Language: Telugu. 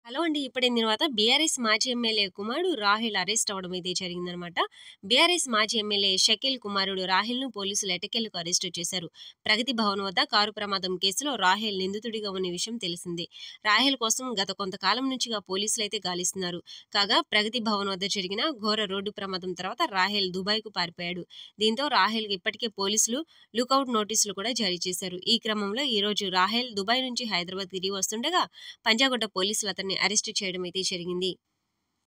హలో అండి. ఇప్పుడైన తర్వాత బీఆర్ఎస్ మాజీ ఎమ్మెల్యే కుమారుడు రాహుల్ అరెస్ట్ అవ్వడం అయితే జరిగిందనమాట. బీఆర్ఎస్ మాజీ ఎమ్మెల్యే షకీల్ కుమారుడు రాహుల్‌ను పోలీసులు ఎట్టకేలకు అరెస్టు చేశారు. ప్రగతి భవన్ వద్ద కారు ప్రమాదం కేసులో రాహుల్ నిందితుడిగా ఉన్న విషయం తెలిసిందే. రాహుల్ కోసం గత కొంతకాలం నుంచిగా పోలీసులైతే గాలిస్తున్నారు. కాగా ప్రగతి భవన్ వద్ద జరిగిన ఘోర రోడ్డు ప్రమాదం తర్వాత రాహుల్ దుబాయ్‌కు పారిపోయాడు. దీంతో రాహుల్‌కి ఇప్పటికే పోలీసులు లుకౌట్ నోటీసులు కూడా జారీ చేశారు. ఈ క్రమంలో ఈరోజు రాహుల్ దుబాయ్ నుంచి హైదరాబాద్ తిరిగి వస్తుండగా పంజాగుట్ట పోలీసులు అతన్ని అరెస్టు చేయడం అయితే జరిగింది.